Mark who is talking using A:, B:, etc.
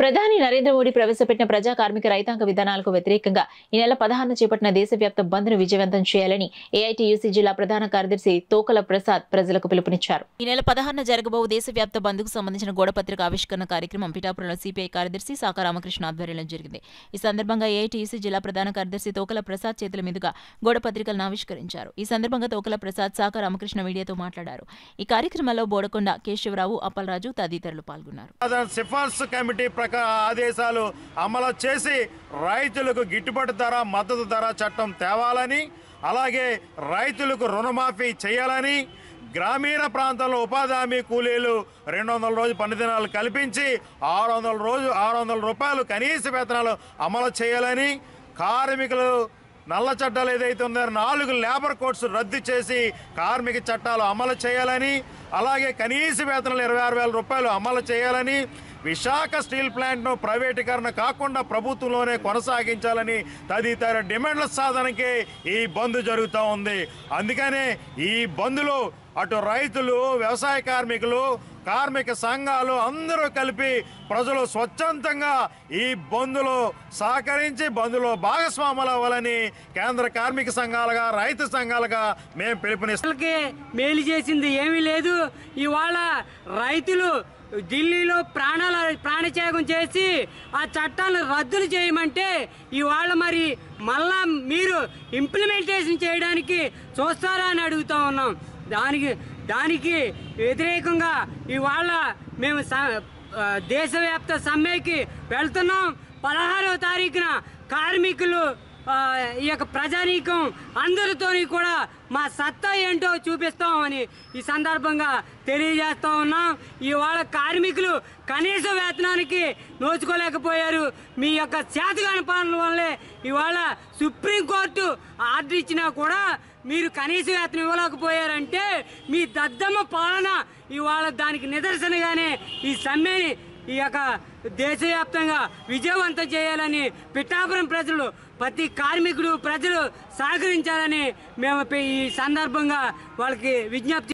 A: ప్రధాని నరేంద్ర మోడీ ప్రవేశపెట్టిన ప్రజా కార్మిక రైతాంగ విధానాలకు వ్యతిరేకంగా ఈ నెల పదహారున చేపట్టిన దేశవ్యాప్త బంద్ ను విజయవంతం చేయాలని ఏఐటీయూసీ జిల్లా ప్రధాన కార్యదర్శి తోకల ప్రసాద్ ప్రజలకు పిలుపునిచ్చారు ఈ నెల పదహారున జరగబోవు దేశవ్యాప్త బంద్ కు సంబంధించిన గోడపత్రిక ఆవిష్కరణ కార్యక్రమం పిఠాపురంలో సిపిఐ కార్యదర్శి సాకా రామకృష్ణ ఆధ్వర్యంలో జరిగింది ఈ సందర్భంగా ఏఐటీయూసీ జిల్లా ప్రధాన కార్యదర్శి తోకల ప్రసాద్ చేతుల మీదుగా గోడపత్రికలను ఆవిష్కరించారు ఈ సందర్భంగా తోకల ప్రసాద్ సాకా రామకృష్ణ మీడియాతో మాట్లాడారు ఈ కార్యక్రమంలో బోడకొండ కేశవరావు అప్పలరాజు తదితరులు పాల్గొన్నారు
B: అతని సిఫార్సు కమిటీ ప్రకార ఆదేశాలు అమలు చేసి రైతులకు గిట్టుబాటు ధర మద్దతు ధర చట్టం తేవాలని అలాగే రైతులకు రుణమాఫీ చేయాలని గ్రామీణ ప్రాంతంలో ఉపాధి హామీ కూలీలు రెండు వందల రోజు పని దినాలు కల్పించి ఆరు వందల రోజు ఆరు వందల రూపాయలు కనీస వేతనాలు అమలు చేయాలని కార్మికులు నల్ల చట్టాలు ఏదైతే ఉందో నాలుగు లేబర్ కోడ్స్ రద్దు చేసి కార్మిక చట్టాలు అమలు చేయాలని అలాగే కనీస వేతనాలు ఇరవై ఆరు వేల రూపాయలు అమలు చేయాలని విశాఖ స్టీల్ ప్లాంట్ను ప్రైవేటీకరణ కాకుండా ప్రభుత్వంలోనే కొనసాగించాలని తదితర డిమాండ్ల సాధనకి ఈ బంద్ జరుగుతూ ఉంది అందుకనే ఈ బంద్లో అటు రైతులు వ్యవసాయ కార్మికులు కార్మిక సంఘాలు అందరూ కలిపి ప్రజలు స్వచ్ఛందంగా ఈ బంద్లో సహకరించి బంద్లో భాగస్వాములు అవ్వాలని కేంద్ర కార్మిక సంఘాలుగా రైతు సంఘాలుగా మేము పిలుపునిస్తాం
C: రైతులకి మేలు చేసింది ఏమీ లేదు ఇవాళ రైతులు ఢిల్లీలో ప్రాణాల ప్రాణత్యాగం చేసి ఆ చట్టాలను రద్దులు చేయమంటే ఇవాళ మరి మళ్ళా మీరు ఇంప్లిమెంటేషన్ చేయడానికి చూస్తారా అని అడుగుతా ఉన్నాం దానికి దానికి వ్యతిరేకంగా ఇవాళ మేము స- ఆ, దేశవ్యాప్త సమ్మెకి వెళ్తున్నాం పదహారవ తారీఖున కార్మికులు ఆ, ఈ యొక్క ప్రజానీకం అందరితోని కూడా మా సత్తా ఏంటో చూపిస్తామని ఈ సందర్భంగా తెలియజేస్తా ఉన్నాం ఇవాళ కార్మికులు కనీస వేతనానికి నోచుకోలేకపోయారు మీ యొక్క చేతగాని పాలన వల్లే ఇవాళ సుప్రీంకోర్టు ఆర్డర్ ఇచ్చినా కూడా మీరు కనీస వేతనం ఇవ్వలేకపోయారంటే మీ దద్దమ్మ పాలన ఇవాళ దానికి నిదర్శనగానే ఈ సమ్మెని ఈ యొక్క దేశవ్యాప్తంగా విజయవంతం చేయాలని పిఠాపురం ప్రజలు ప్రతి కార్మికుడు ప్రజలు సహకరించాలని మేము ఈ సందర్భంగా వాళ్ళకి విజ్ఞప్తి